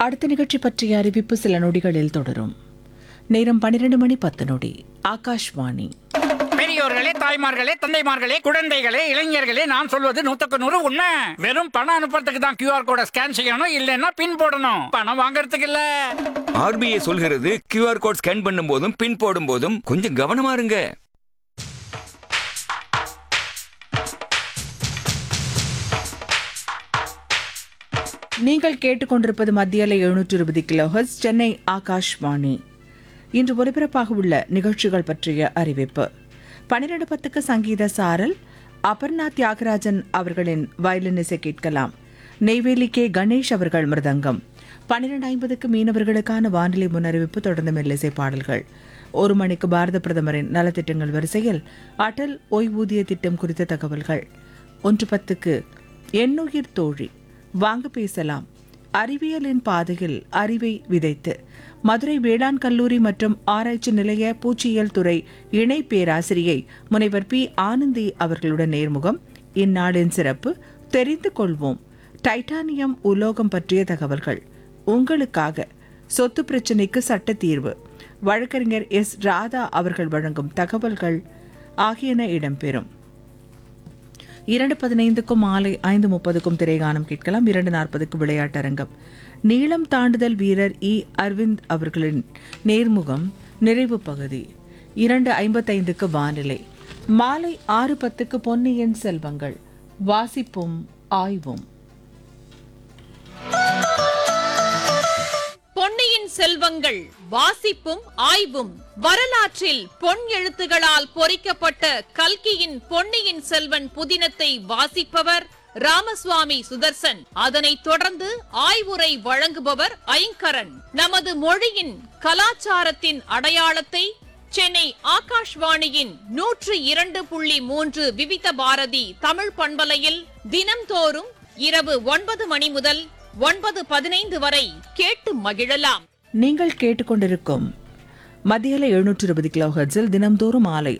அடுத்த நிகழ்ச்சி பற்றிய அறிவிப்பு சில நொடிகளில் தொடரும் நேரம் பன்னிரண்டு மணி பத்து நொடி ஆகாஷ்வாணி பெரியோர்களே தாய்மார்களே தந்தைமார்களே குழந்தைகளே இளைஞர்களே நான் சொல்வது நூத்துக்கு நூறு உண்மை வெறும் பணம் அனுப்புறதுக்கு தான் கியூஆர் கோட ஸ்கேன் செய்யணும் இல்லைன்னா பின் போடணும் பணம் வாங்குறதுக்கு இல்ல ஆர்பிஐ சொல்கிறது கியூஆர் கோட் ஸ்கேன் பண்ணும் போதும் பின் போடும் போதும் கொஞ்சம் கவனமா இருங்க நீங்கள் கேட்டுக்கொண்டிருப்பது மத்தியில எழுநூற்று இருபது கிலோஹர்ஸ் சென்னை ஆகாஷ்வாணி இன்று ஒலிபரப்பாக உள்ள நிகழ்ச்சிகள் பற்றிய அறிவிப்பு பன்னிரண்டு பத்துக்கு சங்கீத சாரல் அபர்ணா தியாகராஜன் அவர்களின் வயலின் இசை கேட்கலாம் நெய்வேலி கே கணேஷ் அவர்கள் மிருதங்கம் பன்னிரண்டு ஐம்பதுக்கு மீனவர்களுக்கான வானிலை முன்னறிவிப்பு தொடர்ந்து மெல்லிசை பாடல்கள் ஒரு மணிக்கு பாரத பிரதமரின் நலத்திட்டங்கள் வரிசையில் அடல் ஓய்வூதிய திட்டம் குறித்த தகவல்கள் ஒன்று பத்துக்கு எண்ணுயிர் தோழி வாங்க பேசலாம் அறிவியலின் பாதையில் அறிவை விதைத்து மதுரை வேளாண் கல்லூரி மற்றும் ஆராய்ச்சி நிலைய பூச்சியியல் துறை இணை பேராசிரியை முனைவர் பி ஆனந்தி அவர்களுடன் நேர்முகம் இந்நாளின் சிறப்பு தெரிந்து கொள்வோம் டைட்டானியம் உலோகம் பற்றிய தகவல்கள் உங்களுக்காக சொத்து பிரச்சினைக்கு சட்ட தீர்வு வழக்கறிஞர் எஸ் ராதா அவர்கள் வழங்கும் தகவல்கள் ஆகியன இடம்பெறும் இரண்டு பதினைந்துக்கும் மாலை ஐந்து முப்பதுக்கும் திரைகானம் கேட்கலாம் இரண்டு நாற்பதுக்கு விளையாட்டரங்கம் நீளம் தாண்டுதல் வீரர் இ அரவிந்த் அவர்களின் நேர்முகம் நிறைவு பகுதி இரண்டு ஐம்பத்தைந்துக்கு வானிலை மாலை ஆறு பத்துக்கு பொன்னியின் செல்வங்கள் வாசிப்பும் ஆய்வும் பொன்னியின் செல்வங்கள் வாசிப்பும் ஆய்வும் வரலாற்றில் பொன் எழுத்துகளால் பொறிக்கப்பட்ட கல்கியின் பொன்னியின் செல்வன் புதினத்தை வாசிப்பவர் ராமசுவாமி சுதர்சன் அதனைத் தொடர்ந்து ஆய்வுரை வழங்குபவர் ஐங்கரன் நமது மொழியின் கலாச்சாரத்தின் அடையாளத்தை சென்னை ஆகாஷ்வாணியின் நூற்று இரண்டு புள்ளி மூன்று விவித பாரதி தமிழ் பண்பலையில் தினம்தோறும் இரவு ஒன்பது மணி முதல் ஒன்பது பதினைந்து வரை கேட்டு மகிழலாம் நீங்கள் கேட்டுக்கொண்டிருக்கும் மத்தியில எழுநூற்று இருபது கிலோஹெர்ட்ஸில் தினம்தோறும் மாலை